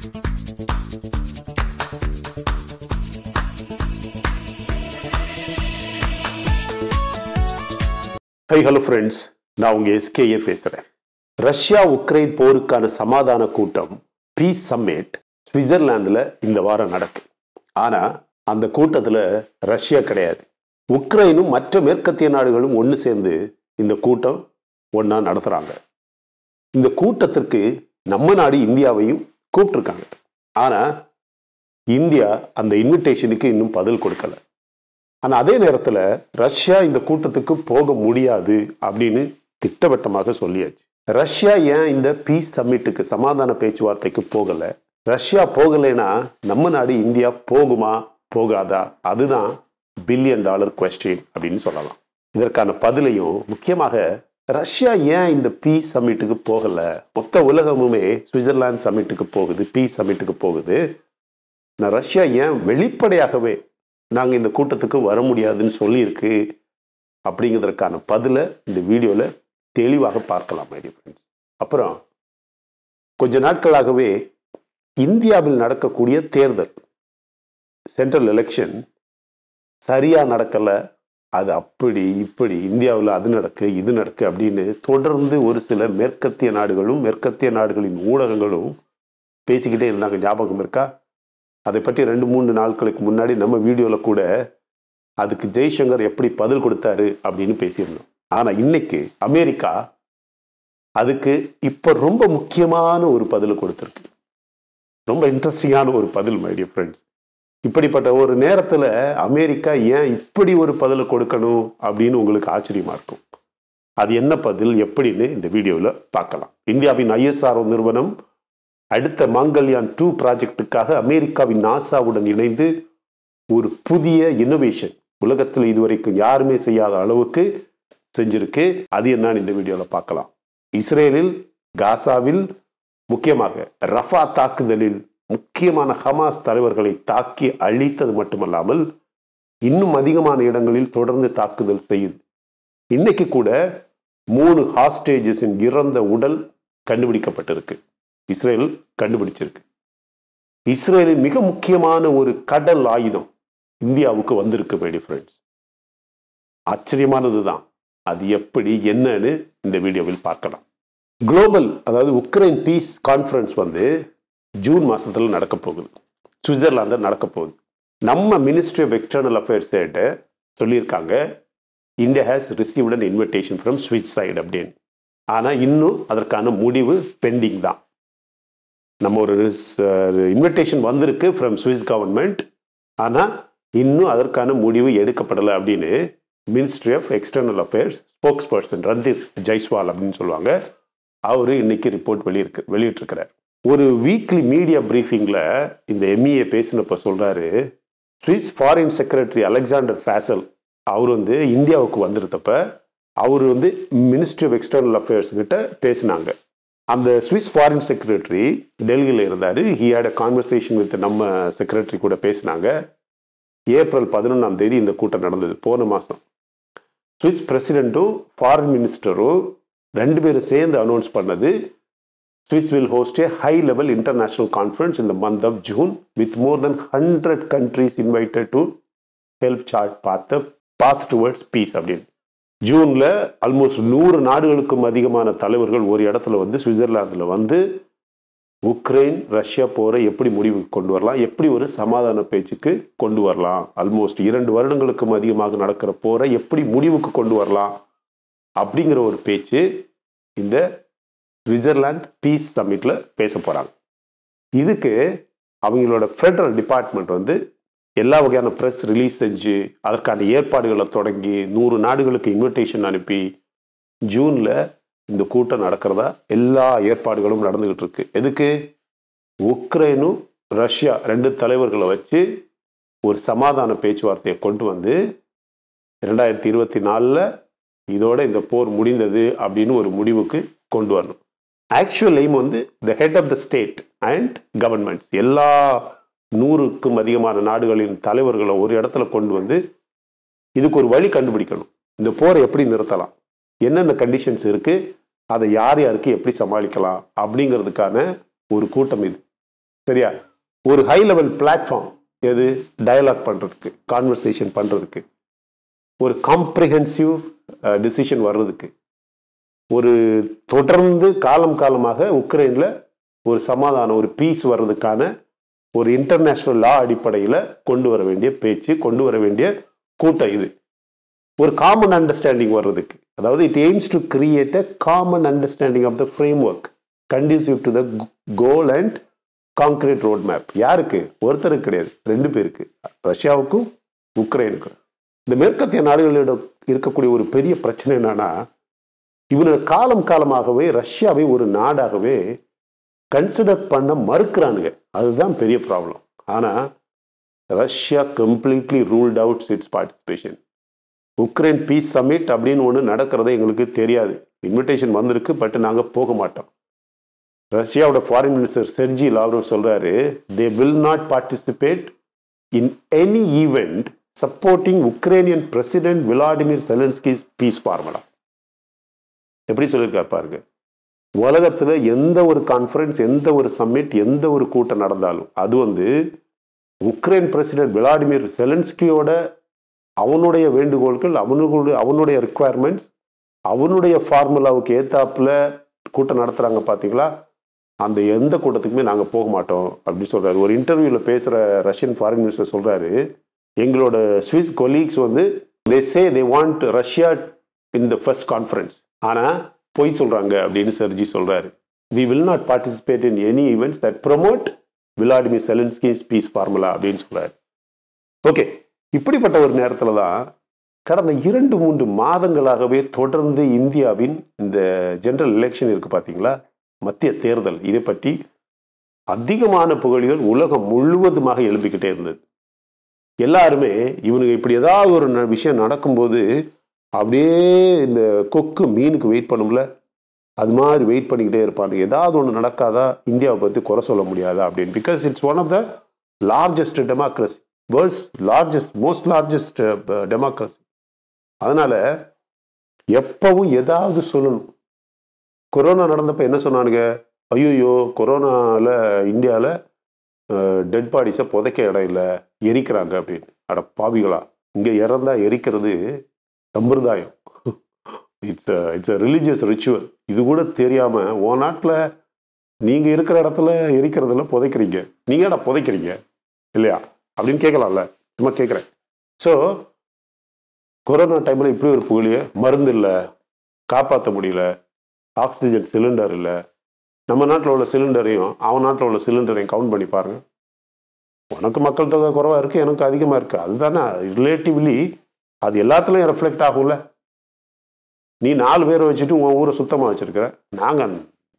High hello friends நான் உங்க SKA பேசுறேன் ரஷ்யா உக்ரைன் போருக்கான சமாதான கூட்டம் பீஸ் சம்மிட் சுவிட்சர்லாந்துல இந்த வாரம் நடக்கு ஆனா அந்த கூட்டத்துல ரஷ்யா கிடையாது உக்ரைனும் மற்ற மேற்கத்திய நாடுகளும் ஒன்று சேர்ந்து இந்த கூட்டம் ஒண்ணா நடத்துறாங்க இந்த கூட்டத்திற்கு நம்ம நாடு இந்தியாவையும் கூப்பிட்டுருக்காங்க ஆனா இந்தியா அந்த இன்விடேஷனுக்கு இன்னும் பதில் கொடுக்கல ஆனா அதே நேரத்துல ரஷ்யா இந்த கூட்டத்துக்கு போக முடியாது அப்படின்னு திட்டவட்டமாக சொல்லியாச்சு ரஷ்யா ஏன் இந்த பீஸ் சம்மிட்டுக்கு சமாதான பேச்சுவார்த்தைக்கு போகல ரஷ்யா போகலைன்னா நம்ம நாடு இந்தியா போகுமா போகாதா அதுதான் பில்லியன் டாலர் கொஸ்டின் அப்படின்னு சொல்லலாம் இதற்கான பதிலையும் முக்கியமாக ரஷ்யா ஏன் இந்த பீஸ் சம்மிட்டுக்கு போகல மொத்த உலகமுமே சுவிட்சர்லாந்து சம்மிட்டுக்கு போகுது பீஸ் சம்மிட்டுக்கு போகுது நான் ரஷ்யா ஏன் வெளிப்படையாகவே நாங்கள் இந்த கூட்டத்துக்கு வர முடியாதுன்னு சொல்லியிருக்கு அப்படிங்கிறதுக்கான பதிலை இந்த வீடியோவில் தெளிவாக பார்க்கலாம் மை ஃப்ரெண்ட்ஸ் அப்புறம் கொஞ்ச நாட்களாகவே இந்தியாவில் நடக்கக்கூடிய தேர்தல் சென்ட்ரல் எலெக்ஷன் சரியாக நடக்கலை அது அப்படி இப்படி இந்தியாவில் அது நடக்கு இது நடக்கு அப்படின்னு தொடர்ந்து ஒரு சில மேற்கத்திய நாடுகளும் மேற்கத்திய நாடுகளின் ஊடகங்களும் பேசிக்கிட்டே இருந்தாங்க ஞாபகம் இருக்கா அதை பற்றி ரெண்டு மூணு நாட்களுக்கு முன்னாடி நம்ம வீடியோவில் கூட அதுக்கு ஜெய்சங்கர் எப்படி பதில் கொடுத்தாரு அப்படின்னு பேசியிருந்தோம் ஆனால் இன்னைக்கு அமெரிக்கா அதுக்கு இப்போ ரொம்ப முக்கியமான ஒரு பதில் கொடுத்துருக்கு ரொம்ப இன்ட்ரெஸ்டிங்கான ஒரு பதில் மைடிய ஃப்ரெண்ட்ஸ் இப்படிப்பட்ட ஒரு நேரத்தில் அமெரிக்கா ஏன் இப்படி ஒரு பதில் கொடுக்கணும் அப்படின்னு உங்களுக்கு ஆச்சரியமா இருக்கும் அது என்ன பதில் எப்படின்னு இந்த வீடியோவில் பார்க்கலாம் இந்தியாவின் ஐஎஸ்ஆர்ஓ நிறுவனம் அடுத்த மாங்கல்யான் டூ ப்ராஜெக்டுக்காக அமெரிக்காவின் நாசாவுடன் இணைந்து ஒரு புதிய இன்னோவேஷன் உலகத்தில் இதுவரைக்கும் யாருமே செய்யாத அளவுக்கு செஞ்சிருக்கு அது என்னன்னு இந்த வீடியோவில் பார்க்கலாம் இஸ்ரேலில் காசாவில் முக்கியமாக ரஃபா தாக்குதலில் முக்கியமான ஹமாஸ் தலைவர்களை தாக்கி அழித்தது மட்டுமல்லாமல் இன்னும் அதிகமான இடங்களில் தொடர்ந்து தாக்குதல் செய்யுது இன்னைக்கு கூட மூணு ஹாஸ்டேஜஸின் இறந்த உடல் கண்டுபிடிக்கப்பட்டிருக்கு இஸ்ரேல் கண்டுபிடிச்சிருக்கு இஸ்ரேலின் மிக முக்கியமான ஒரு கடல் ஆயுதம் இந்தியாவுக்கு வந்திருக்கு மைடி ஃப்ரெண்ட்ஸ் ஆச்சரியமானது தான் அது எப்படி என்னன்னு இந்த வீடியோவில் பார்க்கலாம் குளோபல் அதாவது உக்ரைன் பீஸ் கான்ஃபரன்ஸ் வந்து ஜூன் மாசத்துல நடக்க போகுது சுவிட்சர்லாந்தில் நடக்க போகுது நம்ம மினிஸ்ட்ரி ஆஃப் எக்ஸ்டர்னல் அஃபேர்ஸ் கிட்ட சொல்லியிருக்காங்க India has received an invitation from Swiss side அப்படின்னு ஆனால் இன்னும் அதற்கான முடிவு பெண்டிங் தான் நம்ம ஒரு இன்விடேஷன் வந்திருக்கு ஃப்ரம் சுவிஸ் கவர்மெண்ட் ஆனால் இன்னும் அதற்கான முடிவு எடுக்கப்படலை அப்படின்னு ministry of external affairs spokesperson Randeep Jaiswal அப்படின்னு சொல்லுவாங்க அவர் இன்னைக்கு ரிப்போர்ட் வெளியிருக்கு வெளியிட்டிருக்கிறார் ஒரு வீக்லி மீடியா பிரீஃபிங்கில் இந்த எம்இஏ பேசினப்ப சொல்கிறாரு Swiss foreign secretary Alexander Fasel அவர் வந்து இந்தியாவுக்கு வந்திருந்தப்ப அவர் வந்து மினிஸ்ட்ரி ஆஃப் எக்ஸ்டர்னல் அஃபேர்ஸ் கிட்ட பேசினாங்க அந்த சுவிஸ் ஃபாரின் செக்ரட்டரி டெல்லியில் இருந்தார் he had a conversation with நம்ம செக்ரட்டரி கூட பேசினாங்க ஏப்ரல் பதினொன்றாம் தேதி இந்த கூட்டம் நடந்தது போன மாதம் சுவிஸ் பிரசிடெண்ட்டும் ஃபாரின் மினிஸ்டரும் ரெண்டு பேரும் சேர்ந்து அனௌன்ஸ் பண்ணது Swiss will host a high level international conference இந்த month of June with more than hundred countries invited to help chart பார்த்த பாத் டுவர்ட்ஸ் பீஸ் அப்படின்னு ஜூனில் ஆல்மோஸ்ட் நூறு நாடுகளுக்கும் அதிகமான தலைவர்கள் ஒரு இடத்துல வந்து சுவிட்சர்லாந்தில் வந்து உக்ரைன் ரஷ்யா போரை எப்படி முடிவுக்கு கொண்டு வரலாம் எப்படி ஒரு சமாதான பேச்சுக்கு கொண்டு வரலாம் ஆல்மோஸ்ட் இரண்டு வருடங்களுக்கும் அதிகமாக நடக்கிற போரை எப்படி முடிவுக்கு கொண்டு வரலாம் அப்படிங்கிற ஒரு பேச்சு இந்த சுவிட்சர்லாந்து பீஸ் சம்மிட்டில் பேச போகிறாங்க இதுக்கு அவங்களோட ஃபெடரல் டிபார்ட்மெண்ட் வந்து எல்லா வகையான ப்ரெஸ் ரிலீஸ் செஞ்சு அதற்கான ஏற்பாடுகளை தொடங்கி நூறு நாடுகளுக்கு இன்விடேஷன் அனுப்பி ஜூனில் இந்த கூட்டம் நடக்கிறதா எல்லா ஏற்பாடுகளும் நடந்துகிட்டு இருக்கு எதுக்கு உக்ரைனும் ரஷ்யா ரெண்டு தலைவர்களை வச்சு ஒரு சமாதான பேச்சுவார்த்தையை கொண்டு வந்து ரெண்டாயிரத்தி இருபத்தி நாலில் இதோட இந்த போர் முடிந்தது அப்படின்னு ஒரு முடிவுக்கு கொண்டு வரணும் ஆக்சுவல் எய்ம் வந்து the head of the state and governments எல்லா நூறுக்கும் அதிகமான நாடுகளின் தலைவர்களை ஒரு இடத்துல கொண்டு வந்து இதுக்கு ஒரு வழி கண்டுபிடிக்கணும் இந்த போரை எப்படி நிறுத்தலாம் என்னென்ன கண்டிஷன்ஸ் இருக்கு அதை யார் யாருக்கு எப்படி சமாளிக்கலாம் அப்படிங்கிறதுக்கான ஒரு கூட்டம் இது சரியா ஒரு ஹை லெவல் பிளாட்ஃபார்ம் எது டயலாக் பண்றதுக்கு கான்வர்சேஷன் பண்றதுக்கு ஒரு காம்ப்ரிஹென்சிவ் டிசிஷன் வர்றதுக்கு ஒரு தொடர்ந்து காலம் காலமாக உக்ரைன்ல ஒரு சமாதானம் ஒரு பீஸ் வர்றதுக்கான ஒரு இன்டர்நேஷனல் லா அடிப்படையில் கொண்டு வர வேண்டிய பேச்சு கொண்டு வர வேண்டிய கூட்டம் இது ஒரு காமன் அண்டர்ஸ்டாண்டிங் வர்றதுக்கு அதாவது it aims to create a common understanding of the framework conducive to the goal and concrete road map யாருக்கு ஒருத்தருக்கு கிடையாது ரெண்டு பேருக்கு ரஷ்யாவுக்கும் உக்ரைனுக்கும் இந்த மேற்கத்திய நாடுகளிடம் இருக்கக்கூடிய ஒரு பெரிய பிரச்சனை என்னன்னா இவனுக்கு காலம் காலமாகவே ரஷ்யாவை ஒரு நாடாகவே கன்சிடர் பண்ண மறுக்கிறானுங்க அதுதான் பெரிய ப்ராப்ளம் ஆனால் Russia completely ruled outs its participation Ukraine peace summit அப்படின்னு ஒன்று நடக்கிறதே எங்களுக்கு தெரியாது இன்விடேஷன் வந்திருக்கு பட் நாங்கள் போக மாட்டோம் ரஷ்யாவோட ஃபாரின் மினிஸ்டர் செர்ஜி லாவ்ரோவ் சொல்றாரு they will not participate in any event supporting Ukrainian president Vladimir Zelensky's peace formula எப்படி சொல்லியிருக்காரு பாருங்க உலகத்தில் எந்த ஒரு கான்ஃபரன்ஸ் எந்த ஒரு சம்மிட் எந்த ஒரு கூட்டம் நடந்தாலும் அது வந்து உக்ரைன் பிரசிடென்ட் விளாடிமிர் செலன்ஸ்கியோட அவனுடைய வேண்டுகோள்கள் அவனுடைய அவனுடைய ரிக்குவயர்மெண்ட்ஸ் அவனுடைய ஃபார்முலாவுக்கு ஏத்தாப்புல கூட்டம் நடத்துகிறாங்க பார்த்தீங்களா அந்த எந்த கூட்டத்துக்குமே நாங்கள் போக மாட்டோம் அப்படின்னு சொல்கிறாரு ஒரு இன்டர்வியூவில் பேசுகிற ரஷ்யன் ஃபாரின் மினிஸ்டர் சொல்கிறாரு எங்களோட ஸ்விஸ் கொலீக்ஸ் வந்து they say they want Russia in the first conference ஆனால் பொய் சொல்கிறாங்க அப்படின்னு சர்ஜி சொல்கிறாரு we will not participate in any events that promote Vladimir Zelensky's peace formula அப்படின்னு சொல்கிறாரு ஓகே இப்படிப்பட்ட ஒரு நேரத்தில் தான் கடந்த இரண்டு மூன்று மாதங்களாகவே தொடர்ந்து இந்தியாவின் இந்த ஜெனரல் எலெக்ஷன் இருக்கு பார்த்தீங்களா மத்திய தேர்தல் இதை பற்றி அதிகமான புகழிகள் உலகம் முழுவதுமாக எழுப்பிக்கிட்டே இருந்தது எல்லாருமே இவனுக்கு இப்படி ஏதாவது ஒரு ந- விஷயம் நடக்கும்போது அப்படியே இந்த கொக்கு மீனுக்கு வெயிட் பண்ணும்ல அது மாதிரி வெயிட் பண்ணிக்கிட்டே இருப்பாங்க ஏதாவது ஒன்று நடக்காதா இந்தியாவை பற்றி குறை சொல்ல முடியாதா அப்படின்னு because it's one of the largest democracy world's largest most largest democracy அதனால எப்பவும் ஏதாவது சொல்லணும் கொரோனா நடந்தப்ப என்ன சொன்னானுங்க ஐயோ கொரோனால இந்தியாவில் டெட் பாடிஸை புதைக்க இடம் இல்லை எரிக்கிறாங்க அப்படின்னு அட பாவிகளா இங்கே இறந்தா எரிக்கிறது சம்பிரதாயம் it's it's a religious ritual இது கூட தெரியாம உன் நாட்டில் நீங்க இருக்கிற இடத்துல எரிக்கிறதுல புதைக்கிறீங்க நீங்க ஏடா புதைக்கிறீங்க இல்லையா அப்படின்னு கேட்கலாம்ல சும்மா கேட்குறேன் ஸோ கொரோனா டைமில் இப்படி ஒரு புகழிய மருந்து இல்லை காப்பாற்ற முடியல ஆக்சிஜன் சிலிண்டர் இல்லை நம்ம நாட்டில் உள்ள சிலிண்டரையும் அவன் நாட்டில் உள்ள சிலிண்டரையும் கவுண்ட் பண்ணி பாருங்க உனக்கு மக்கள் தொகை குறைவாக இருக்குது எனக்கு அதிகமாக இருக்குது அதுதானே ரிலேட்டிவ்லி அது எல்லாத்துலேயும் ரெஃப்ளெக்ட் ஆகும்ல நீ நாலு பேரை வச்சுட்டு உன் ஊரை சுத்தமாக வச்சிருக்கிற நாங்கள்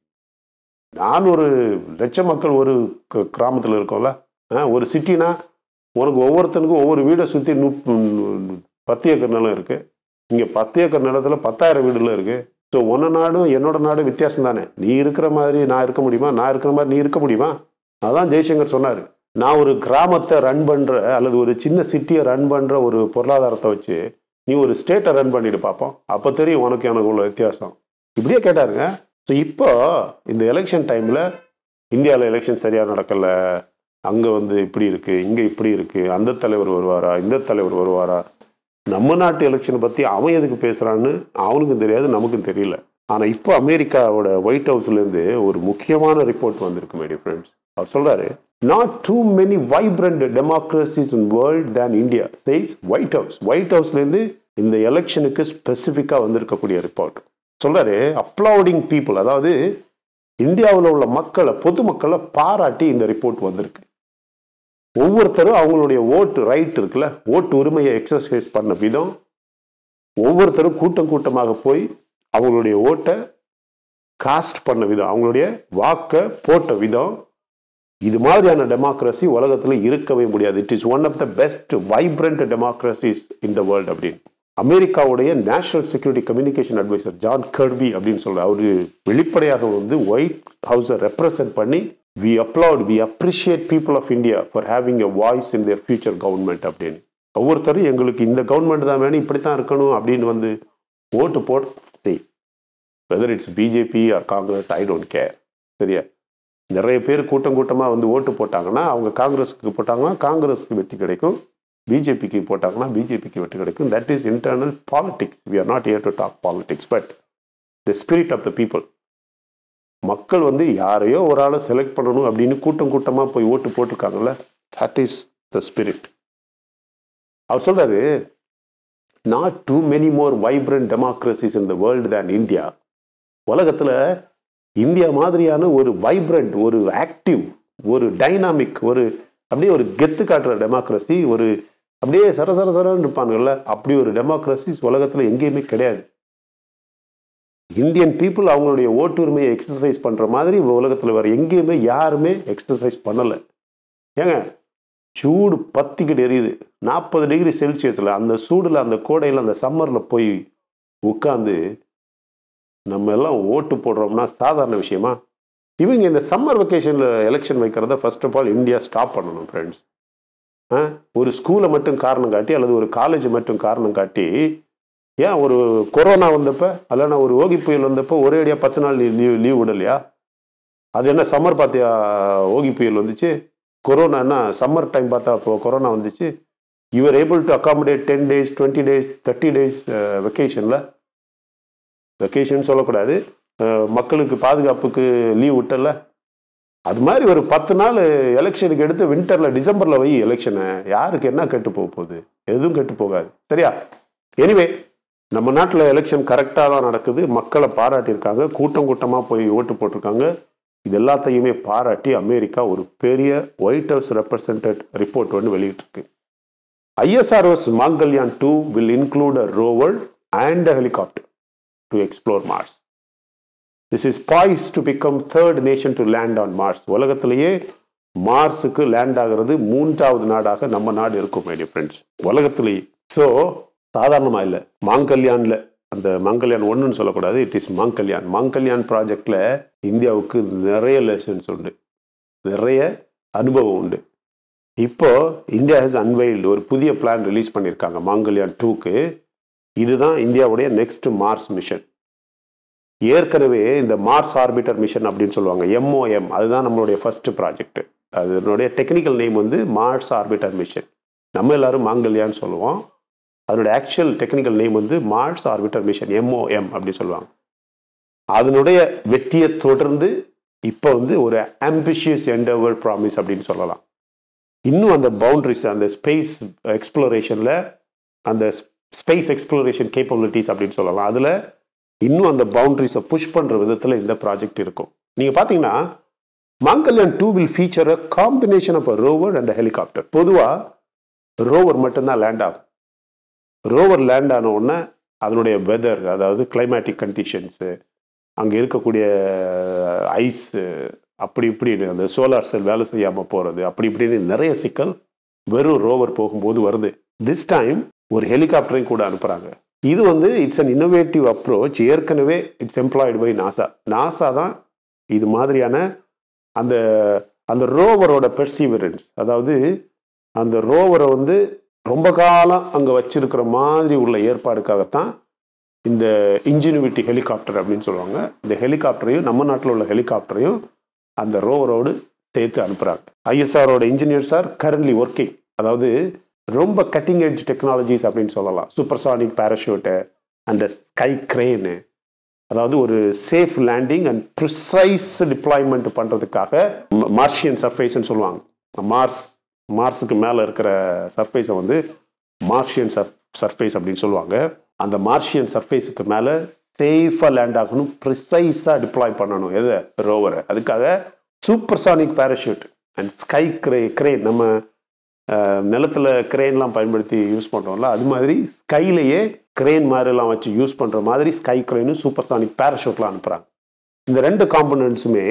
நான் ஒரு லட்ச மக்கள் ஒரு கிராமத்தில் இருக்கோம்ல ஆ, ஒரு சிட்டினா உனக்கு ஒவ்வொருத்தனுக்கும் ஒவ்வொரு வீடை சுற்றி நூ பத்து ஏக்கர் நிலம் இருக்கு இங்கே பத்து ஏக்கர் நிலத்துல பத்தாயிரம் வீடுல இருக்கு ஸோ உன்ன நாடும் என்னோட நாடும் வித்தியாசம் தானே நீ இருக்கிற மாதிரி நான் இருக்க முடியுமா நான் இருக்கிற மாதிரி நீ இருக்க முடியுமா அதான் ஜெய்சங்கர் சொன்னார் நான் ஒரு கிராமத்தை ரன் பண்ற அல்லது ஒரு சின்ன சிட்டியை ரன் பண்ற ஒரு பொருளாதாரத்தை வச்சு நீ ஒரு ஸ்டேட்டை ரன் பண்ணிட்டு பார்ப்போம் அப்போ தெரியும் உனக்கு எனக்கு உள்ள வித்தியாசம் இப்படியே கேட்டாருங்க ஸோ இப்போ இந்த எலெக்ஷன் டைமில் இந்தியாவில் எலெக்ஷன் சரியாக நடக்கல அங்கே வந்து இப்படி இருக்கு இங்கே இப்படி இருக்கு அந்த தலைவர் வருவாரா இந்த தலைவர் வருவாரா நம்ம நாட்டு எலெக்ஷனை பற்றி அவன் எதுக்கு பேசுகிறான்னு அவனுக்கும் தெரியாது நமக்கும் தெரியல ஆனால் இப்போ அமெரிக்காவோட ஒயிட் ஹவுஸ்லேருந்து ஒரு முக்கியமான ரிப்போர்ட் வந்திருக்கு மைடி ஃப்ரெண்ட்ஸ் அவர் சொல்கிறாரு not too many vibrant democracies in world then India says White House White ஹவுஸ்லேருந்து இந்த எலெக்ஷனுக்கு ஸ்பெசிஃபிக்காக வந்திருக்கக்கூடிய ரிப்போர்ட் சொல்றாரு அப்ளவுடிங் பீப்புள் அதாவது இந்தியாவில் உள்ள மக்களை பொதுமக்களை பாராட்டி இந்த ரிப்போர்ட் வந்திருக்கு ஒவ்வொருத்தரும் அவங்களுடைய ஓட்டு ரைட் இருக்குல்ல ஓட்டு உரிமையை எக்ஸசைஸ் பண்ண விதம் ஒவ்வொருத்தரும் கூட்டம் கூட்டமாக போய் அவங்களுடைய ஓட்டை காஸ்ட் பண்ண விதம் அவங்களுடைய வாக்கை போட்ட விதம் இது மாதிரியான டெமோக்ரஸி உலகத்தில் இருக்கவே முடியாது it is one of the best vibrant democracies in the world அப்படின்னு அமெரிக்காவுடைய national security communication adviser John Kirby அப்படின்னு சொல்ற அவரு வெளிப்படையாக வந்து ஒயிட் ஹவுஸை ரெப்ரசன்ட் பண்ணி we applaud we appreciate people of India for having a voice in their future government அப்படின்னு ஒவ்வொருத்தரும் எங்களுக்கு இந்த கவர்மெண்ட் தான் வேணும் இப்படி தான் இருக்கணும் அப்படின்னு வந்து ஓட்டு போட் செய் whether it's BJP or Congress I don't care சரியா நிறைய பேர் கூட்டம் கூட்டமாக வந்து ஓட்டு போட்டாங்கன்னா அவங்க காங்கிரஸுக்கு போட்டாங்கன்னா காங்கிரஸுக்கு வெற்றி கிடைக்கும் பிஜேபிக்கு போட்டாங்கன்னா பிஜேபிக்கு வெற்றி கிடைக்கும் that is internal politics we are not here to talk politics but the spirit of the people மக்கள் வந்து யாரையோ ஒரு ஆளை செலக்ட் பண்ணணும் அப்படின்னு கூட்டம் கூட்டமாக போய் ஓட்டு போட்டிருக்காங்கல்ல தட் இஸ் த ஸ்பிரிட் அவர் சொல்றாரு not too many more vibrant democracies in the world then India உலகத்தில் இந்தியா மாதிரியான ஒரு வைப்ரண்ட் ஒரு ஆக்டிவ் ஒரு டைனாமிக் ஒரு அப்படியே ஒரு கெத்து காட்டுற டெமோக்ரஸி ஒரு அப்படியே சர சர சரன்னு இருப்பானுங்கல்ல அப்படி ஒரு டெமோக்ரஸிஸ் உலகத்தில் எங்கேயுமே கிடையாது இந்தியன் பீப்புள் அவங்களுடைய ஓட்டுரிமையை எக்ஸசைஸ் பண்ணுற மாதிரி உலகத்தில் வேறு எங்கேயுமே யாருமே எக்ஸசைஸ் பண்ணலை ஏங்க சூடு பத்திக்கிட்டு எரியுது நாற்பது டிகிரி செல்சியஸில் அந்த சூடில் அந்த கோடையில் அந்த சம்மரில் போய் உட்காந்து நம்ம எல்லாம் ஓட்டு போடுறோம்னா சாதாரண விஷயமா இவங்க இந்த சம்மர் வெக்கேஷனில் எலெக்ஷன் வைக்கிறத first of all India stop பண்ணணும் ஃப்ரெண்ட்ஸ் ஒரு ஸ்கூலை மட்டும் காரணம் காட்டி அல்லது ஒரு காலேஜ் மட்டும் காரணம் காட்டி ஏன் ஒரு கொரோனா வந்தப்ப அல்லனா ஒரு ஓகி புயல் வந்தப்போ ஒரே அடியாக பத்து நாள் லீவ் லீவ் விடலையா அது என்ன சம்மர் பார்த்தியா ஓகி புயல் வந்துச்சு கொரோனானா சம்மர் டைம் பார்த்தா அப்போ கொரோனா வந்துச்சு you are able to accommodate ten days twenty days thirty days வெக்கேஷனில் வெக்கேஷன் சொல்லக்கூடாது மக்களுக்கு பாதுகாப்புக்கு லீவ் விட்டல அது மாதிரி ஒரு பத்து நாள் எலெக்ஷனுக்கு எடுத்து வின்டரில் டிசம்பரில் வை எலெக்ஷனை யாருக்கு என்ன கெட்டு போக போகுது எதுவும் கெட்டு போகாது சரியா எனிவே நம்ம நாட்டில் எலெக்ஷன் கரெக்டாக தான் நடக்குது மக்களை பாராட்டியிருக்காங்க கூட்டம் கூட்டமாக போய் ஓட்டு போட்டிருக்காங்க இது எல்லாத்தையுமே பாராட்டி அமெரிக்கா ஒரு பெரிய ஒயிட் ஹவுஸ் ரெப்ரசன்டட் ரிப்போர்ட் ஒன்று வெளியிட்டிருக்கு ISRO's Mangalyaan two will include a rover and a helicopter to explore Mars this is poised to become third nation to land on Mars உலகத்திலேயே மார்ஸுக்கு லேண்ட் ஆகிறது மூன்றாவது நாடாக நம்ம நாடு இருக்கும் மைடிய ஃப்ரெண்ட்ஸ் உலகத்திலேயே ஸோ சாதாரணமாக இல்லை மாங்கல்யானில் அந்த மாங்கல்யான் ஒன்றுன்னு சொல்லக்கூடாது இட் இஸ் மாங்கல்யான் மாங்கல்யான் ப்ராஜெக்டில் இந்தியாவுக்கு நிறைய லெசன்ஸ் உண்டு நிறைய அனுபவம் உண்டு இப்போ இந்தியா ஹேஸ் அன்வைல்டு ஒரு புதிய பிளான் ரிலீஸ் பண்ணியிருக்காங்க மாங்கல்யான் டூக்கு இதுதான் இந்தியாவுடைய நெக்ஸ்ட் மார்ஸ் மிஷன் ஏற்கனவே இந்த மார்ஸ் ஆர்பிட்டர் மிஷன் அப்படின்னு சொல்லுவாங்க எம்ஓஎம் அதுதான் நம்மளுடைய ஃபர்ஸ்ட் ப்ராஜெக்ட் அதனுடைய டெக்னிக்கல் நேம் வந்து மார்ஸ் ஆர்பிட்டர் மிஷன் நம்ம எல்லாரும் மாங்கல்யான்னு சொல்லுவோம் அதனுடைய ஆக்சுவல் டெக்னிக்கல் நேம் வந்து மார்ஸ் ஆர்பிட்டர் மிஷன் எம்ஓஎம் அப்படின்னு சொல்லுவாங்க அதனுடைய வெற்றியை தொடர்ந்து இப்போ வந்து ஒரு ஆம்பிஷியஸ் எண்டவர் ப்ராமிஸ் அப்படின்னு சொல்லலாம் இன்னும் அந்த பவுண்ட்ரிஸ் அந்த ஸ்பேஸ் எக்ஸ்ப்ளோரேஷனில் அந்த ஸ்பேஸ் எக்ஸ்ப்ளோரேஷன் கேப்பபிலிட்டிஸ் அப்படின்னு சொல்லலாம் அதில் இன்னும் அந்த பவுண்ட்ரிஸை புஷ் பண்ணுற விதத்தில் இந்த ப்ராஜெக்ட் இருக்கும் நீங்கள் பார்த்தீங்கன்னா Mangalyaan two will feature a combination of a rover and helicopter பொதுவாக ரோவர் மட்டும்தான் லேண்ட் ஆகும் ரோவர் லேண்ட் ஆன உடனே அதனுடைய வெதர் அதாவது கிளைமேட்டிக் கண்டிஷன்ஸு அங்கே இருக்கக்கூடிய ஐஸு அப்படி இப்படின்னு அந்த சோலார் செல் வேலை செய்யாமல் போகிறது அப்படி இப்படின்னு நிறைய சிக்கல் வெறும் ரோவர் போகும்போது வருது திஸ் டைம் ஒரு ஹெலிகாப்டரையும் கூட அனுப்புகிறாங்க இது வந்து இட்ஸ் அன் இன்னோவேட்டிவ் அப்ரோச் ஏற்கனவே it's employed by NASA NASA தான் இது மாதிரியான அந்த அந்த ரோவரோட பெர்சிவரன்ஸ் அதாவது அந்த ரோவரை வந்து ரொம்ப காலம் அங்கே வச்சிருக்கிற மாதிரி உள்ள ஏற்பாடுக்காகத்தான் இந்த இன்ஜினிவிட்டி ஹெலிகாப்டர் அப்படின்னு சொல்லுவாங்க இந்த ஹெலிகாப்டரையும் நம்ம நாட்டில் உள்ள ஹெலிகாப்டரையும் அந்த ரோவரோடு சேர்த்து அனுப்புகிறாங்க ஐஎஸ்ஆரோட இன்ஜினியர்ஸ் ஆர் கரண்ட்லி ஒர்க்கிங் அதாவது ரொம்ப கட்டிங் எட்ஜ் டெக்னாலஜிஸ் அப்படின்னு சொல்லலாம் சூப்பர்சானிக் பேராஷூட்டு அந்த ஸ்கை கிரேனு அதாவது ஒரு safe landing and precise deployment பண்ணுறதுக்காக மார்ஷியன் சர்ஃபேஸ்ன்னு சொல்லுவாங்க மார்ஸ் மார்ஸுக்கு மேலே இருக்கிற சர்ஃபேஸை வந்து மார்ஷியன் சர் சர்ஃபேஸ் அப்படின்னு சொல்லுவாங்க அந்த மார்ஷியன் சர்ஃபேஸுக்கு மேலே சேஃபாக லேண்ட் ஆகணும் ப்ரிசைஸாக டிப்ளாய் பண்ணணும் எது ரோவரை அதுக்காக supersonic parachute and sky cra crane நம்ம நிலத்தில் கிரேன்லாம் பயன்படுத்தி யூஸ் பண்ணுறோம்ல அது மாதிரி ஸ்கைலேயே கிரேன் மாதிரிலாம் வச்சு யூஸ் பண்ணுற மாதிரி ஸ்கை கிரேனு சூப்பர்சானிக் பேராஷூட்லாம் அனுப்புகிறாங்க இந்த ரெண்டு காம்பனன்ட்ஸுமே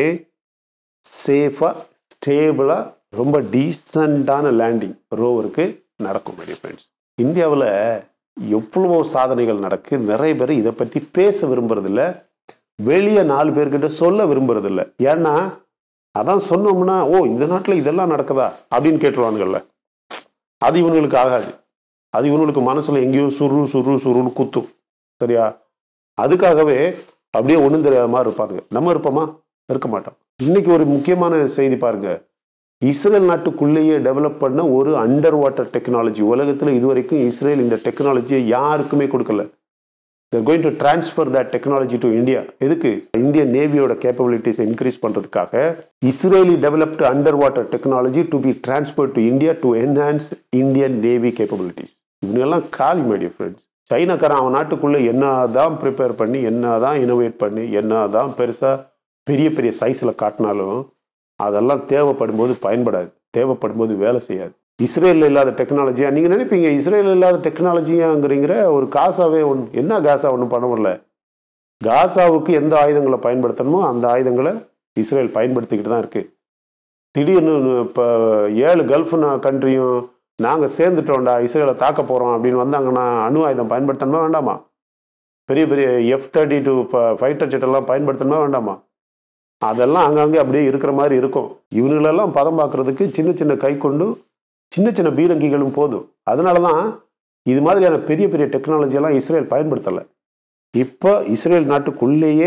சேஃபாக ஸ்டேபிளாக ரொம்ப டீசண்டான லேண்டிங் ரோவருக்கு நடக்கும் மை ஃப்ரெண்ட்ஸ் இந்தியாவில் எவ்வளவோ சாதனைகள் நடக்கு நிறைய பேர் இதை பற்றி பேச விரும்புறதில்ல வெளியே நாலு பேர்கிட்ட சொல்ல விரும்புறதில்ல ஏன்னா அதான் சொன்னோம்னா ஓ இந்த நாட்டில் இதெல்லாம் நடக்குதா அப்படின்னு கேட்டுருவானுங்கள்ல அது இவனுங்களுக்கு ஆகாது அது இவனுங்களுக்கு மனசில் எங்கேயோ சுரு சுரு சுருன்னு குத்தும் சரியா அதுக்காகவே அப்படியே ஒன்றும் தெரியாத மாதிரி இருப்பானுங்க நம்ம இருப்போமா இருக்க மாட்டோம் இன்னைக்கு ஒரு முக்கியமான செய்தி பாருங்க இஸ்ரேல் நாட்டுக்குள்ளேயே டெவலப் பண்ண ஒரு அண்டர் வாட்டர் டெக்னாலஜி உலகத்தில் இதுவரைக்கும் இஸ்ரேல் இந்த டெக்னாலஜியை யாருக்குமே கொடுக்கல they're going to transfer that technology to India எதுக்கு இந்தியன் நேவியோட கேப்பபிலிட்டிஸ் இன்க்ரீஸ் பண்ணுறதுக்காக Israeli developed under water technology to be transfer to India to enhance Indian navy capabilities இவங்கெல்லாம் காலி மைடிய ஃப்ரெண்ட்ஸ் சைனாக்காரன் அவன் நாட்டுக்குள்ளே என்ன தான் ப்ரிப்பேர் பண்ணி என்ன தான் இனோவேட் பண்ணி என்ன தான் பெருசாக பெரிய பெரிய சைஸில் காட்டினாலும் அதெல்லாம் தேவைப்படும் போது பயன்படாது தேவைப்படும் போது வேலை செய்யாது இஸ்ரேலில் இல்லாத டெக்னாலஜியா நீங்கள் நினைப்பீங்க இஸ்ரேல் இல்லாத டெக்னாலஜியாங்கிறீங்கிற ஒரு காசாவே ஒன்று என்ன காசா ஒன்றும் பண்ண முடியல காசாவுக்கு எந்த ஆயுதங்களை பயன்படுத்தணுமோ அந்த ஆயுதங்களை இஸ்ரேல் பயன்படுத்திக்கிட்டு தான் இருக்குது திடீர்னு இப்போ ஏழு கல்ஃப் கண்ட்ரியும் நாங்கள் சேர்ந்துட்டோம்டா இஸ்ரேலை தாக்க போகிறோம் அப்படின்னு வந்தாங்கன்னா அணு ஆயுதம் பயன்படுத்தணுமா வேண்டாமா பெரிய பெரிய எஃப் தேர்ட்டி டூ ஃபைட்டர் ஜெட்டெல்லாம் பயன்படுத்தணுமா வேண்டாமா அதெல்லாம் அங்கங்கே அப்படியே இருக்கிற மாதிரி இருக்கும் இவங்களெல்லாம் பதம் பார்க்குறதுக்கு சின்ன சின்ன கை கொண்டு சின்ன சின்ன பீரங்கிகளும் போதும் அதனால தான் இது மாதிரியான பெரிய பெரிய டெக்னாலஜியெல்லாம் இஸ்ரேல் பயன்படுத்தலை இப்போ இஸ்ரேல் நாட்டுக்குள்ளேயே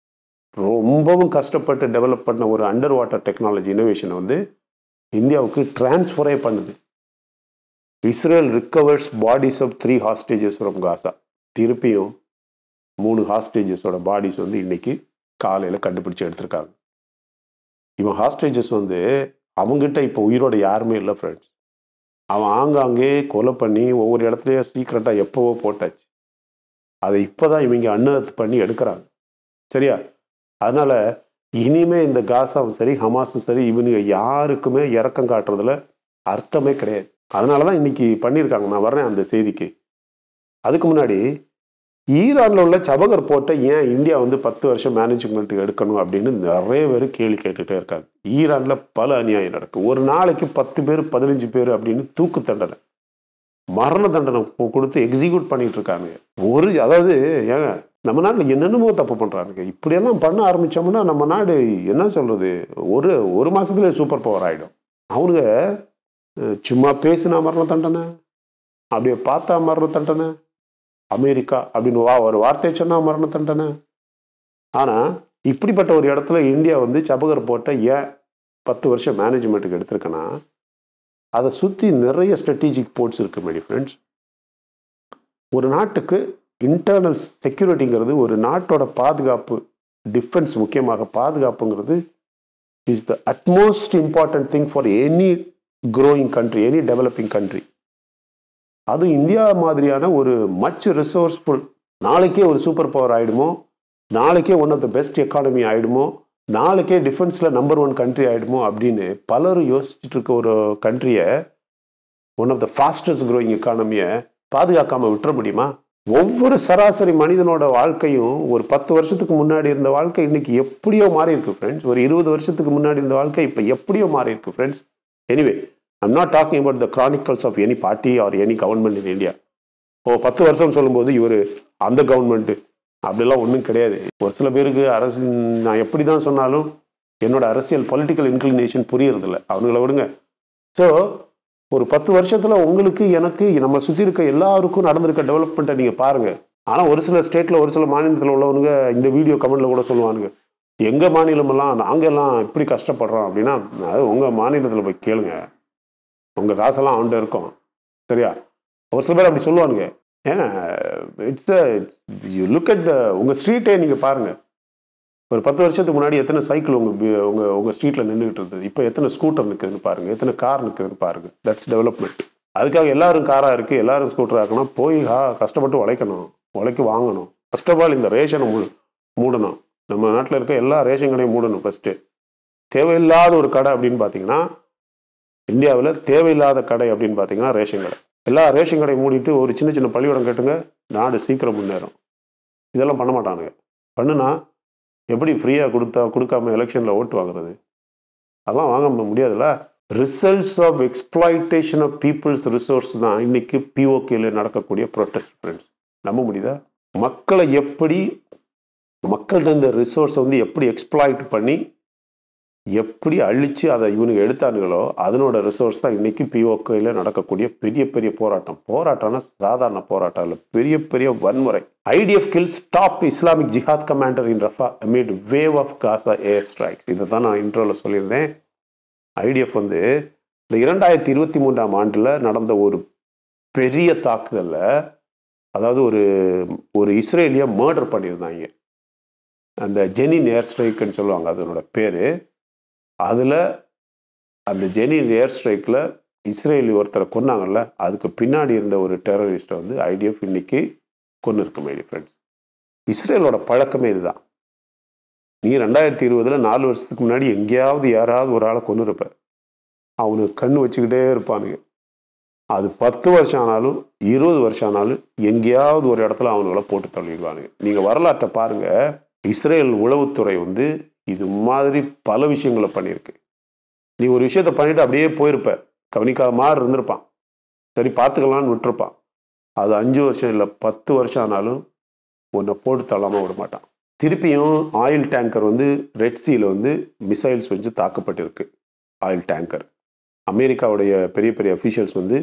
ரொம்பவும் கஷ்டப்பட்டு டெவலப் பண்ண ஒரு அண்டர் வாட்டர் டெக்னாலஜி இனோவேஷனை வந்து இந்தியாவுக்கு டிரான்ஸ்ஃபரே பண்ணுது Israel recovers bodies of three hostages from Gaza திருப்பியும் மூணு ஹாஸ்டேஜஸோட பாடிஸ் வந்து இன்னைக்கு காலையில் கண்டுபிடிச்சு எடுத்திருக்காங்க இவன் ஹாஸ்டேஜஸ் வந்து அவங்ககிட்ட இப்போ உயிரோட யாருமே இல்லை ஃப்ரெண்ட்ஸ் அவன் ஆங்காங்கே கொலை பண்ணி ஒவ்வொரு இடத்துலையும் சீக்கிரட்டாக எப்போவோ போட்டாச்சு அதை இப்போ தான் இவங்க அன்னத்து பண்ணி எடுக்கிறாங்க சரியா அதனால் இனிமே இந்த காசாவும் சரி ஹமாஸும் சரி இவனுங்க யாருக்குமே இறக்கம் காட்டுறதுல அர்த்தமே கிடையாது அதனால தான் இன்னைக்கு பண்ணியிருக்காங்க நான் வர்றேன் அந்த செய்திக்கு அதுக்கு முன்னாடி ஈரானில் உள்ள சபகர் போட்டை ஏன் இந்தியா வந்து பத்து வருஷம் மேனேஜ்மெண்ட் எடுக்கணும் அப்படின்னு நிறைய பேர் கேள்வி கேட்டுகிட்டே இருக்காங்க ஈரானில் பல அநியாயம் நடக்கும் ஒரு நாளைக்கு பத்து பேர் பதினஞ்சு பேர் அப்படின்னு தூக்கு தண்டனை மரண தண்டனை கொடுத்து எக்ஸிக்யூட் பண்ணிட்டு இருக்காங்க ஒரு அதாவது ஏங்க நம்ம நாட்டில் என்னென்னமோ தப்பு பண்ணுறாங்க இப்படியெல்லாம் பண்ண ஆரம்பித்தோம்னா நம்ம நாடு என்ன சொல்கிறது ஒரு ஒரு மாதத்துல சூப்பர் பவர் ஆகிடும் அவனுங்க சும்மா பேசினா மரண தண்டனை அப்படியே பார்த்தா மரண தண்டனை அமெரிக்கா அப்படின்னு வா ஒரு வார்த்தை சொன்னால் மரண தண்டனை ஆனால் இப்படிப்பட்ட ஒரு இடத்துல இந்தியா வந்து சபகர் போட்ட ஏன் பத்து வருஷம் மேனேஜ்மெண்ட்டுக்கு எடுத்திருக்கேன்னா அதை சுற்றி நிறைய ஸ்ட்ராட்டஜிக் போர்ட்ஸ் இருக்கு மெடி ஃப்ரெண்ட்ஸ் ஒரு நாட்டுக்கு இன்டர்னல் செக்யூரிட்டிங்கிறது ஒரு நாட்டோட பாதுகாப்பு டிஃபென்ஸ் முக்கியமாக பாதுகாப்புங்கிறது is the utmost important thing for any growing country any developing country அது இந்தியா மாதிரியான ஒரு மச் ரிசோர்ஸ்ஃபுல் நாளைக்கே ஒரு சூப்பர் பவர் ஆகிடுமோ நாளைக்கே one of the best economy ஆகிடுமோ நாளைக்கே டிஃபென்ஸில் நம்பர் ஒன் கண்ட்ரி ஆகிடுமோ அப்படின்னு பலரும் யோசிச்சுட்டு இருக்க ஒரு கண்ட்ரியை one of the fastest growing எக்கானமியை பாதுகாக்காமல் விட்டுற முடியுமா ஒவ்வொரு சராசரி மனிதனோட வாழ்க்கையும் ஒரு பத்து வருஷத்துக்கு முன்னாடி இருந்த வாழ்க்கை இன்னைக்கு எப்படியோ மாறி இருக்கு ஃப்ரெண்ட்ஸ் ஒரு இருபது வருஷத்துக்கு முன்னாடி இருந்த வாழ்க்கை இப்போ எப்படியோ மாறி இருக்கு friends anyway I'm not talking about the chronicles of any party or any government in India ஓ பத்து வருஷம் சொல்லும்போது இவர் அந்த கவர்மெண்ட்டு அப்படிலாம் ஒன்றும் கிடையாது ஒரு சில பேருக்கு அரசு நான் எப்படி தான் சொன்னாலும் என்னோட அரசியல் பொலிட்டிக்கல் இன்க்ளினேஷன் புரியறதில்ல அவங்கள விடுங்க ஸோ ஒரு பத்து வருஷத்தில் உங்களுக்கு எனக்கு நம்ம சுற்றி இருக்க எல்லாருக்கும் நடந்திருக்க டெவலப்மெண்ட்டை நீங்கள் பாருங்கள் ஆனால் ஒரு சில ஸ்டேட்டில் ஒரு சில மாநிலத்தில் உள்ளவனுங்க இந்த வீடியோ கமெண்ட்டில் கூட சொல்லுவானுங்க எங்கள் மாநிலமெல்லாம் நாங்கள் எல்லாம் இப்படி கஷ்டப்படுறோம் அப்படின்னா அது உங்கள் மாநிலத்தில் போய் கேளுங்க உங்கள் காசெல்லாம் அவன்கிட்ட இருக்கும் சரியா ஒரு சில பேர் அப்படி சொல்லுவானுங்க ஏங்க it's you look at the உங்கள் ஸ்ட்ரீட்டே நீங்கள் பாருங்கள் ஒரு பத்து வருஷத்துக்கு முன்னாடி எத்தனை சைக்கிள் உங்கள் உங்கள் உங்கள் ஸ்ட்ரீட்டில் நின்றுட்டு இருந்தது இப்போ எத்தனை ஸ்கூட்டர் நிற்குதுன்னு பாருங்கள் எத்தனை கார் நிற்குதுன்னு பாருங்கள் தட்ஸ் டெவலப்மெண்ட் அதுக்காக எல்லாரும் காராக இருக்குது எல்லாரும் ஸ்கூட்டராக இருக்கணும் போய் ஹா கஷ்டப்பட்டு உழைக்கணும் உழைக்க வாங்கணும் ஃபர்ஸ்ட் ஆஃப் ஆல் இந்த ரேஷனை மூ மூடணும் நம்ம நாட்டில் இருக்க எல்லா ரேஷன் கடையும் மூடணும் ஃபஸ்ட்டு தேவையில்லாத ஒரு கடை அப்படின்னு பார்த்தீங்கன்னா இந்தியாவில் தேவையில்லாத கடை அப்படின்னு பார்த்தீங்கன்னா ரேஷன் கடை எல்லா ரேஷன் கடையை மூடிட்டு ஒரு சின்ன சின்ன பள்ளிக்கூடம் கேட்டுங்க நாடு சீக்கிரம் முன்னேறும் இதெல்லாம் பண்ண மாட்டானுங்க பண்ணுனா எப்படி ஃப்ரீயாக கொடுத்தா கொடுக்காம எலெக்ஷனில் ஓட்டு வாங்குறது அதெல்லாம் வாங்க முடியாதுல்ல results of exploitation of people's resource தான் இன்னைக்கு பிஓகேல நடக்கக்கூடிய ப்ரொட்டஸ்ட் ஃப்ரெண்ட்ஸ் நம்ப முடியுதா மக்களை எப்படி மக்கள்கிட்ட இந்த ரிசோர்ஸை வந்து எப்படி எக்ஸ்ப்ளாய்ட் பண்ணி எப்படி அழிச்சு அதை இவனுங்க எடுத்தானுங்களோ அதனோட ரிசோர்ஸ் தான் இன்னைக்கு பிஓக்கையில் நடக்கக்கூடிய பெரிய பெரிய போராட்டம் போராட்டம்னா சாதாரண போராட்டம் இல்லை பெரிய பெரிய வன்முறை IDF kills top Islamic jihad commander in Rafah amid wave of Gaza air strikes இதை தான் நான் இன்ட்ரோவில் சொல்லியிருந்தேன் ஐடிஎஃப் வந்து இந்த இரண்டாயிரத்தி இருபத்தி மூன்றாம் ஆண்டில் நடந்த ஒரு பெரிய தாக்குதலில் அதாவது ஒரு ஒரு இஸ்ரேலிய மர்டர் பண்ணியிருந்தாங்க அந்த ஜெனின் ஏர் ஸ்ட்ரைக்குன்னு சொல்லுவாங்க அதனோட பேர் அதில் அந்த ஜெனின் ஏர் ஸ்ட்ரைக்கில் இஸ்ரேலி ஒருத்தரை கொன்னாங்கல்ல அதுக்கு பின்னாடி இருந்த ஒரு டெரரிஸ்ட்டை வந்து ஐடிஎஃப் இன்னைக்கு கொண்டு இருக்கு மைடி ஃப்ரெண்ட்ஸ் இஸ்ரேலோட பழக்கமே இதுதான் நீ ரெண்டாயிரத்தி இருபதுல நாலு வருஷத்துக்கு முன்னாடி எங்கேயாவது யாராவது ஒரு ஆளை கொண்டு இருப்ப அவனுக்கு கண்ணு வச்சுக்கிட்டே இருப்பானுங்க அது பத்து வருஷம் ஆனாலும் இருபது வருஷம் ஆனாலும் எங்கேயாவது ஒரு இடத்துல அவனுங்களை போட்டு தள்ளிடுவானுங்க நீங்கள் வரலாற்றை பாருங்க இஸ்ரேல் உளவுத்துறை வந்து இது மாதிரி பல விஷயங்களை பண்ணியிருக்கு நீ ஒரு விஷயத்த பண்ணிட்டு அப்படியே போயிருப்ப கவனிக்காத மாதிரி இருந்திருப்பான் சரி பார்த்துக்கலான்னு விட்டுருப்பான் அது அஞ்சு வருஷம் இல்லை பத்து வருஷம் ஆனாலும் உன்னை போட்டு தள்ளாமல் விட மாட்டான் திருப்பியும் ஆயில் டேங்கர் வந்து ரெட் சீல வந்து மிசைல்ஸ் வச்சு தாக்கப்பட்டிருக்கு ஆயில் டேங்கர் அமெரிக்காவுடைய பெரிய பெரிய அஃபீஷியல்ஸ் வந்து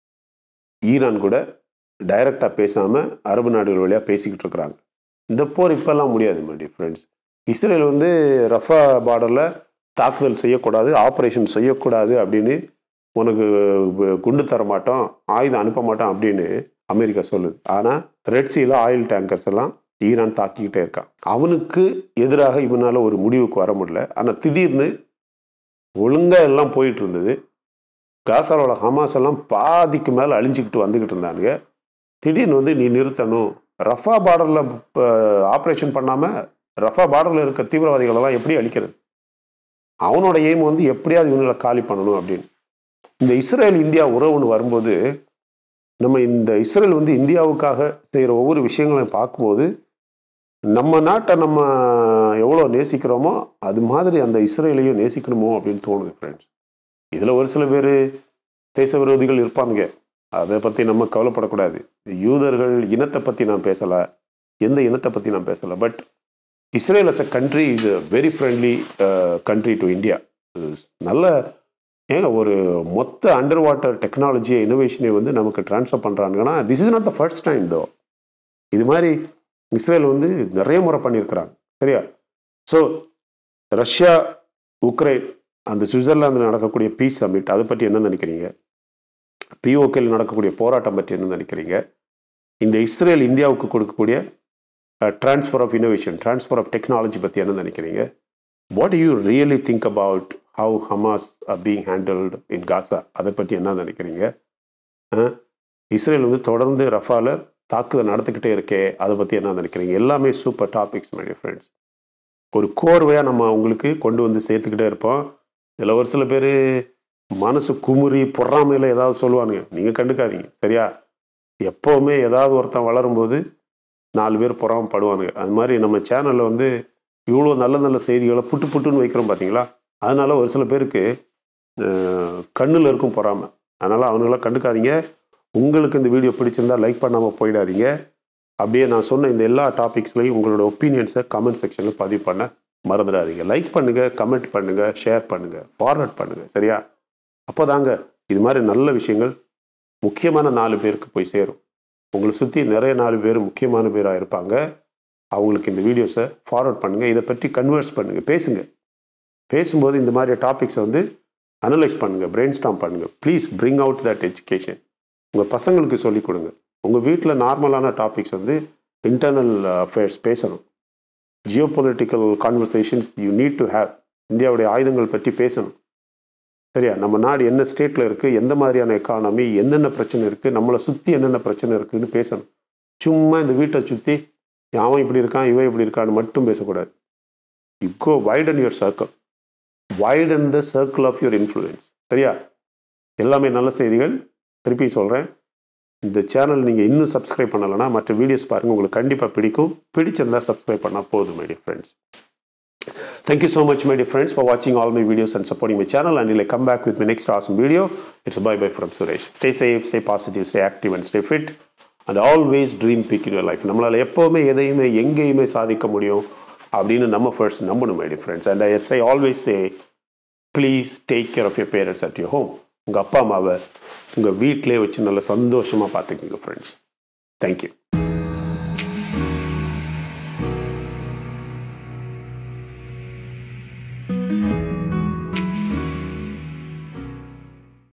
ஈரான் கூட டைரக்டாக பேசாமல் அரபு நாடுகள் வழியாக பேசிக்கிட்டு இருக்கிறாங்க இந்த போர் இப்போல்லாம் முடியாது மை ஃப்ரெண்ட்ஸ் இஸ்ரேல் வந்து ரஃபா பார்டரில் தாக்குதல் செய்யக்கூடாது ஆப்ரேஷன் செய்யக்கூடாது அப்படின்னு உனக்கு குண்டு தர மாட்டோம் ஆயுதம் அனுப்ப மாட்டோம் அப்படின்னு அமெரிக்கா சொல்லுது ஆனால் ரெட் சீல ஆயில் டேங்கர்ஸ் எல்லாம் ஈரான் தாக்கிக்கிட்டே இருக்கான் அவனுக்கு எதிராக இவனால் ஒரு முடிவுக்கு வர முடியல ஆனால் திடீர்னு ஒழுங்காக எல்லாம் போயிட்டு இருந்தது காசாரோட ஹமாஸ் எல்லாம் பாதிக்கு மேலே அழிஞ்சிக்கிட்டு வந்துக்கிட்டு இருந்தானுங்க திடீர்னு வந்து நீ நிறுத்தணும் ரஃபா பார்டரில் ஆப்ரேஷன் பண்ணாமல் ரஃபா பார்டரில் இருக்க தீவிரவாதிகளெல்லாம் எப்படி அழிக்கிறது அவனோட எய்ம் வந்து எப்படியாவது இவங்களை காலி பண்ணணும் அப்படின்னு இந்த இஸ்ரேல் இந்தியா உறவுன்னு வரும்போது நம்ம இந்த இஸ்ரேல் வந்து இந்தியாவுக்காக செய்கிற ஒவ்வொரு விஷயங்களையும் பார்க்கும்போது நம்ம நாட்டை நம்ம எவ்வளோ நேசிக்கிறோமோ அது மாதிரி அந்த இஸ்ரேலையும் நேசிக்கணுமோ அப்படின்னு தோணுது ஃப்ரெண்ட்ஸ் இதில் ஒரு சில பேர் தேச விரோதிகள் இருப்பானுங்க அதை பற்றி நம்ம கவலைப்படக்கூடாது யூதர்கள் இனத்தை பற்றி நான் பேசலை எந்த இனத்தை பற்றி நான் பேசலை but Israel as a country is a very friendly country to India நல்ல ஏங்க ஒரு மொத்த அண்டர் வாட்டர் டெக்னாலஜியை இனோவேஷனை வந்து நமக்கு ட்ரான்ஸ்ஃபர் பண்ணுறாங்கன்னா this is not the first time though இது மாதிரி இஸ்ரேல் வந்து நிறைய முறை பண்ணியிருக்கிறாங்க சரியா ஸோ ரஷ்யா உக்ரைன் அந்த சுவிட்சர்லாந்தில் நடக்கக்கூடிய பீஸ் சமிட் அதை பற்றி என்ன நினைக்கிறீங்க பிஓகேல நடக்கக்கூடிய போராட்டம் பற்றி என்ன நினைக்கிறீங்க இந்த இஸ்ரேல் இந்தியாவுக்கு கொடுக்கக்கூடிய transfer of innovation transfer of technology பற்றி என்ன நினைக்கிறீங்க what you really think about how Hamas are being handled in Gaza அதை பற்றி என்ன நினைக்கிறீங்க இஸ்ரேல் வந்து தொடர்ந்து ரஃபால தாக்குதல் நடத்திக்கிட்டே இருக்கே அதை பற்றி என்ன நினைக்கிறீங்க எல்லாமே சூப்பர் டாபிக்ஸ் மை ஃப்ரெண்ட்ஸ் ஒரு கோர்வையாக நம்ம உங்களுக்கு கொண்டு வந்து சேர்த்துக்கிட்டே இருப்போம் இதில் ஒரு சில பேர் மனசு குமுறி பொறாமையில் ஏதாவது சொல்லுவானுங்க நீங்கள் கண்டுக்காதீங்க சரியா எப்போவுமே ஏதாவது ஒருத்தன் வளரும்போது நாலு பேர் பொறாமப்படுவானுங்க அது மாதிரி நம்ம சேனலில் வந்து இவ்வளோ நல்ல நல்ல செய்திகளை புட்டு புட்டுன்னு வைக்கிறோம் பார்த்தீங்களா அதனால ஒரு சில பேருக்கு கண்ணில் இருக்கும் பொறாமை அதனால் அவனுங்களாம் கண்டுக்காதீங்க உங்களுக்கு இந்த வீடியோ பிடிச்சிருந்தா லைக் பண்ணாமல் போயிடாதீங்க அப்படியே நான் சொன்ன இந்த எல்லா டாபிக்ஸ்லையும் உங்களோட ஒப்பீனியன்ஸை கமெண்ட் செக்ஷனில் பதிவு பண்ண மறந்துடாதீங்க லைக் பண்ணுங்கள் கமெண்ட் பண்ணுங்கள் ஷேர் பண்ணுங்கள் ஃபார்வர்ட் பண்ணுங்கள் சரியா அப்போ தாங்க இது மாதிரி நல்ல விஷயங்கள் முக்கியமான நாலு பேருக்கு போய் சேரும் உங்களை சுற்றி நிறைய நாலு பேர் முக்கியமான பேராக இருப்பாங்க அவங்களுக்கு இந்த வீடியோஸை ஃபார்வர்ட் பண்ணுங்கள் இதை பற்றி கன்வர்ஸ் பண்ணுங்கள் பேசுங்க பேசும்போது இந்த மாதிரி டாபிக்ஸை வந்து அனலைஸ் பண்ணுங்கள் பிரெயின் ஸ்டாம் பண்ணுங்கள் please bring out that education உங்கள் பசங்களுக்கு சொல்லிக் கொடுங்க உங்கள் வீட்டில் நார்மலான டாபிக்ஸ் வந்து இன்டர்னல் அஃபேர்ஸ் பேசணும் geo political conversations you need to have இந்தியாவுடைய ஆயுதங்கள் பற்றி பேசணும் சரியா நம்ம நாடு என்ன ஸ்டேட்டில் இருக்குது எந்த மாதிரியான எக்கானமி என்னென்ன பிரச்சனை இருக்குது நம்மளை சுற்றி என்னென்ன பிரச்சனை இருக்குதுன்னு பேசணும் சும்மா இந்த வீட்டை சுற்றி அவன் இப்படி இருக்கான் இவன் இப்படி இருக்கான்னு மட்டும் பேசக்கூடாது you go widen your circle widen the circle of your influence சரியா எல்லாமே நல்ல செய்திகள் திருப்பி சொல்கிறேன் இந்த சேனல் நீங்கள் இன்னும் சப்ஸ்கிரைப் பண்ணலைன்னா மற்ற வீடியோஸ் பாருங்கள் உங்களுக்கு கண்டிப்பாக பிடிக்கும் பிடிச்சிருந்தா சப்ஸ்கிரைப் பண்ணால் போதும் my dear friends Thank you so much, my dear friends, for watching all my videos and supporting my channel. Until I come back with my next awesome video, it's a bye bye from Suresh. Stay safe, stay positive, stay active, and stay fit. And always dream big in your life. நம்மளால் எப்போவுமே எதையுமே எங்கேயுமே சாதிக்க முடியும் அப்படின்னு நம்ம first நம்பணும் my dear friends and as I always say please take care of your parents at your home உங்கள் அப்பா அம்மாவை உங்கள் வீட்டிலே வச்சு நல்ல சந்தோஷமாக பார்த்துக்குங்க ஃப்ரெண்ட்ஸ் தேங்க்யூ